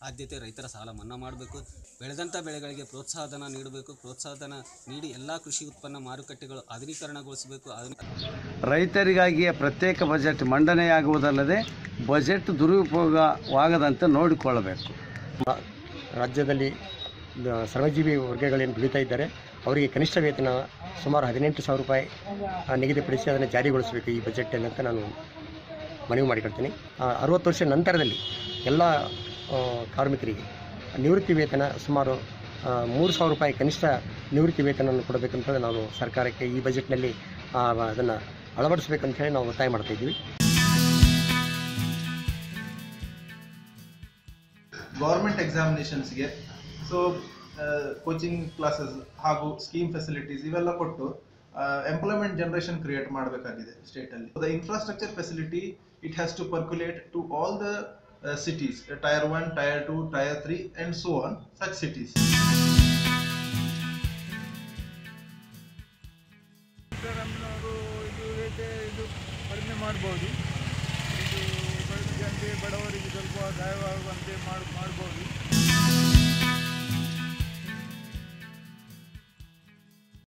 ಆದ್ಯತೆ ರೈತರ ಸಾಲ ಮನ್ನಾ ಮಾಡಬೇಕು ಬೆಳೆದಂಥ ಬೆಳೆಗಳಿಗೆ ಪ್ರೋತ್ಸಾಹಧನ ನೀಡಬೇಕು ಪ್ರೋತ್ಸಾಹಧನ ನೀಡಿ ಎಲ್ಲ ಕೃಷಿ ಉತ್ಪನ್ನ ಮಾರುಕಟ್ಟೆಗಳು ಆಧುನೀಕರಣಗೊಳಿಸಬೇಕು ಆಧುನಿ ರೈತರಿಗಾಗಿಯೇ ಪ್ರತ್ಯೇಕ ಬಜೆಟ್ ಮಂಡನೆಯಾಗುವುದಲ್ಲದೆ ಬಜೆಟ್ ದುರುಪಯೋಗವಾಗದಂತೆ ನೋಡಿಕೊಳ್ಳಬೇಕು ರಾಜ್ಯದಲ್ಲಿ ದ- ಶ್ರಮಜೀವಿ ವರ್ಗಗಳೇನು ದುಡಿತಾ ಇದ್ದಾರೆ ಅವರಿಗೆ ಕನಿಷ್ಠ ವೇತನ ಸುಮಾರು ಹದಿನೆಂಟು ಸಾವಿರ ರೂಪಾಯಿ ಆ, ನಿಗದಿಪಡಿಸಿ ಅದನ್ನು ಜಾರಿಗೊಳಿಸಬೇಕು ಈ ಬಜೆಟಲ್ಲಿ ಅಂತ ನಾನು ಮನವಿ ಮಾಡಿಕೊಳ್ತೀನಿ ಆ, ಅರುವತ್ತು ವರ್ಷ ನಂತರದಲ್ಲಿ ಎಲ್ಲ ಆ, ಕಾರ್ಮಿಕರಿಗೆ ನಿವೃತ್ತಿ ವೇತನ ಸುಮಾರು ಆ, ಮೂರು ಸಾವಿರ ರೂಪಾಯಿ ಕನಿಷ್ಠ ನಿವೃತ್ತಿ ವೇತನವನ್ನು ಕೊಡಬೇಕಂತ ನಾವು ಸರ್ಕಾರಕ್ಕೆ ಈ ಬಜೆಟ್ನಲ್ಲಿ ಅದನ್ನು ಅಳವಡಿಸಬೇಕಂತ ಹೇಳಿ ನಾವು ಒತ್ತಾಯ ಮಾಡ್ತಾ ಇದ್ದೀವಿ ಗೌರ್ಮೆಂಟ್ ಎಕ್ಸಾಮಿನೇಷನ್ಸ್ಗೆ ಸೊ ಕೋಚಿಂಗ್ ಕ್ಲಾಸಸ್ ಹಾಗೂ ಸ್ಕೀಮ್ ಫೆಸಿಲಿಟೀಸ್ ಇವೆಲ್ಲ ಕೊಟ್ಟು ಎಂಪ್ಲಾಯ್ಮೆಂಟ್ ಜನರೇಷನ್ ಕ್ರಿಯೇಟ್ ಮಾಡಬೇಕಾಗಿದೆ ಸ್ಟೇಟಲ್ಲಿ the infrastructure facility it has to percolate to all the cities tier one tier two tier three and so on such cities ಸಿದ್ದರಾಮಯ್ಯನವರು ಇದು rate ಇದು ಕಡಿಮೆ ಮಾಡ್ಬೋದು ಇದು ಕಡಿಮೆ ಜನತೆ ಬಡವರಿಗೆ ಸ್ವಲ್ಪ ಸಹಾಯವಾಗುವಂತೆ ಮಾಡಿ ಮಾಡ್ಬೋದು